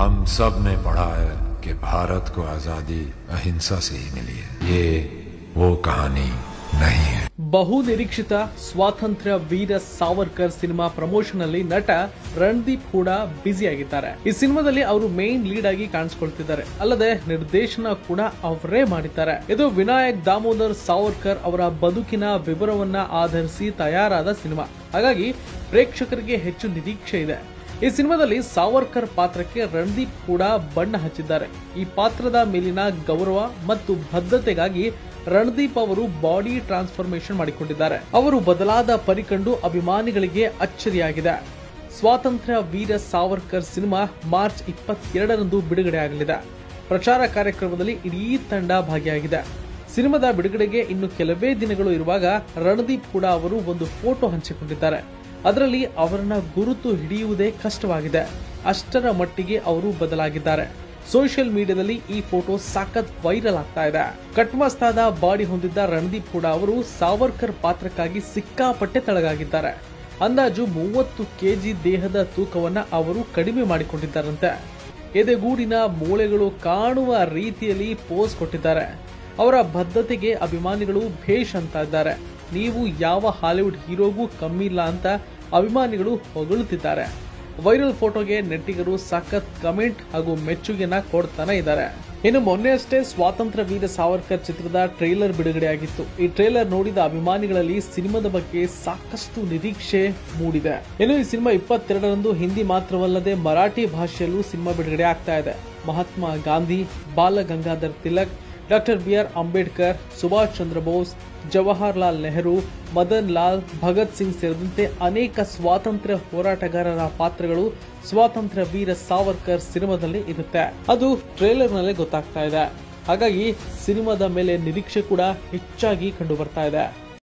हम सब ने पढ़ा है कि भारत को आजादी अहिंसा से ही मिली है ये वो कहानी नहीं है ಬಹು ನಿರೀಕ್ಷಿತ ಸ್ವಾತಂತ್ರ್ಯ ವೀರ ಸಾವರ್ಕರ್ ಸಿನಿಮಾ ಪ್ರಮೋಷನ್ ಅಲ್ಲಿ ನಟ ರಣದೀಪ್ ಕೂಡ ಬ್ಯುಸಿ ಆಗಿದ್ದಾರೆ ಈ ಸಿನಿಮಾದಲ್ಲಿ ಅವರು ಮೇನ್ ಲೀಡ್ ಆಗಿ ಕಾಣಿಸ್ಕೊಳ್ತಿದ್ದಾರೆ ಅಲ್ಲದೆ ನಿರ್ದೇಶನ ಕೂಡ ಅವರೇ ಮಾಡಿದ್ದಾರೆ ಇದು ವಿನಾಯಕ್ ದಾಮೋದರ್ ಸಾವರ್ಕರ್ ಅವರ ಬದುಕಿನ ವಿವರವನ್ನ ಆಧರಿಸಿ ತಯಾರಾದ ಸಿನಿಮಾ ಹಾಗಾಗಿ ಪ್ರೇಕ್ಷಕರಿಗೆ ಹೆಚ್ಚು ನಿರೀಕ್ಷೆ ಇದೆ ಈ ಸಿನಿಮಾದಲ್ಲಿ ಸಾವರ್ಕರ್ ಪಾತ್ರಕ್ಕೆ ರಣದೀಪ್ ಕೂಡ ಬಣ್ಣ ಹಚ್ಚಿದ್ದಾರೆ ಈ ಪಾತ್ರದ ಮೇಲಿನ ಗೌರವ ಮತ್ತು ಬದ್ಧತೆಗಾಗಿ ರಣದೀಪ್ ಅವರು ಬಾಡಿ ಟ್ರಾನ್ಸ್ಫಾರ್ಮೇಶನ್ ಮಾಡಿಕೊಂಡಿದ್ದಾರೆ ಅವರು ಬದಲಾದ ಪರಿಕಂಡು ಅಭಿಮಾನಿಗಳಿಗೆ ಅಚ್ಚರಿಯಾಗಿದೆ ಸ್ವಾತಂತ್ರ್ಯ ವೀರ ಸಾವರ್ಕರ್ ಸಿನಿಮಾ ಮಾರ್ಚ್ ಇಪ್ಪತ್ತೆರಡರಂದು ಬಿಡುಗಡೆ ಆಗಲಿದೆ ಪ್ರಚಾರ ಕಾರ್ಯಕ್ರಮದಲ್ಲಿ ಇಡೀ ತಂಡ ಭಾಗಿಯಾಗಿದೆ ಸಿನಿಮಾದ ಬಿಡುಗಡೆಗೆ ಇನ್ನು ಕೆಲವೇ ದಿನಗಳು ಇರುವಾಗ ರಣದೀಪ್ ಕೂಡ ಅವರು ಒಂದು ಫೋಟೋ ಹಂಚಿಕೊಂಡಿದ್ದಾರೆ ಅದರಲ್ಲಿ ಅವರನ್ನ ಗುರುತು ಹಿಡಿಯುವುದೇ ಕಷ್ಟವಾಗಿದೆ ಅಷ್ಟರ ಮಟ್ಟಿಗೆ ಅವರು ಬದಲಾಗಿದ್ದಾರೆ ಸೋಷಿಯಲ್ ಮೀಡಿಯಾದಲ್ಲಿ ಈ ಫೋಟೋ ಸಖತ್ ವೈರಲ್ ಆಗ್ತಾ ಇದೆ ಕಟ್ಮಸ್ತಾದ ಬಾಡಿ ಹೊಂದಿದ್ದ ರಣದೀಪ್ ಕೂಡ ಅವರು ಸಾವರ್ಕರ್ ಪಾತ್ರಕ್ಕಾಗಿ ಸಿಕ್ಕಾಪಟ್ಟೆ ತಳಗಾಗಿದ್ದಾರೆ ಅಂದಾಜು ಮೂವತ್ತು ಕೆಜಿ ದೇಹದ ತೂಕವನ್ನ ಅವರು ಕಡಿಮೆ ಮಾಡಿಕೊಂಡಿದ್ದಾರಂತೆ ಎದೆಗೂಡಿನ ಮೂಳೆಗಳು ಕಾಣುವ ರೀತಿಯಲ್ಲಿ ಪೋಸ್ ಕೊಟ್ಟಿದ್ದಾರೆ ಅವರ ಬದ್ಧತೆಗೆ ಅಭಿಮಾನಿಗಳು ಭೇಷ್ ಅಂತ ಇದ್ದಾರೆ ನೀವು ಯಾವ ಹಾಲಿವುಡ್ ಹೀರೋಗೂ ಕಮ್ಮಿ ಇಲ್ಲ ಅಂತ ಅಭಿಮಾನಿಗಳು ಹೊಗಳುತ್ತಿದ್ದಾರೆ ವೈರಲ್ ಫೋಟೋಗೆ ನೆಟ್ಟಿಗರು ಸಖತ್ ಕಮೆಂಟ್ ಹಾಗೂ ಮೆಚ್ಚುಗೆನ ಕೊಡ್ತಾನೆ ಇದ್ದಾರೆ ಇನ್ನು ಮೊನ್ನೆ ಅಷ್ಟೇ ಸ್ವಾತಂತ್ರ್ಯ ವೀರ ಸಾವರ್ಕರ್ ಚಿತ್ರದ ಟ್ರೇಲರ್ ಬಿಡುಗಡೆಯಾಗಿತ್ತು ಈ ಟ್ರೇಲರ್ ನೋಡಿದ ಅಭಿಮಾನಿಗಳಲ್ಲಿ ಸಿನಿಮಾದ ಬಗ್ಗೆ ಸಾಕಷ್ಟು ನಿರೀಕ್ಷೆ ಮೂಡಿದೆ ಇನ್ನು ಈ ಸಿನಿಮಾ ಇಪ್ಪತ್ತೆರಡರಂದು ಹಿಂದಿ ಮಾತ್ರವಲ್ಲದೆ ಮರಾಠಿ ಭಾಷೆಯಲ್ಲೂ ಸಿನಿಮಾ ಬಿಡುಗಡೆ ಆಗ್ತಾ ಇದೆ Mahatma Gandhi Bala Gangadhar Tilak doctor B R Ambedkar Subhash Chandra Bose Jawaharlal Nehru Madan Lal Bhagat Singh ಸೇರಿದಂತೆ ಅನೇಕ ಸ್ವಾತಂತ್ರ್ಯ ಹೋರಾಟಗಾರರ ಪಾತ್ರಗಳು ಸ್ವಾತಂತ್ರ್ಯ ವೀರ ಸಾವರ್ಕರ್ ಸಿನಿಮಾದಲ್ಲಿ ಇರುತ್ತೆ ಅದು ಟ್ರೇಲರ್ ನಲ್ಲೇ ಗೊತ್ತಾಗ್ತಾ ಇದೆ ಹಾಗಾಗಿ ಸಿನಿಮಾದ ಮೇಲೆ ನಿರೀಕ್ಷೆ ಕೂಡ ಹೆಚ್ಚಾಗಿ ಕಂಡು ಬರ್ತಾ ಇದೆ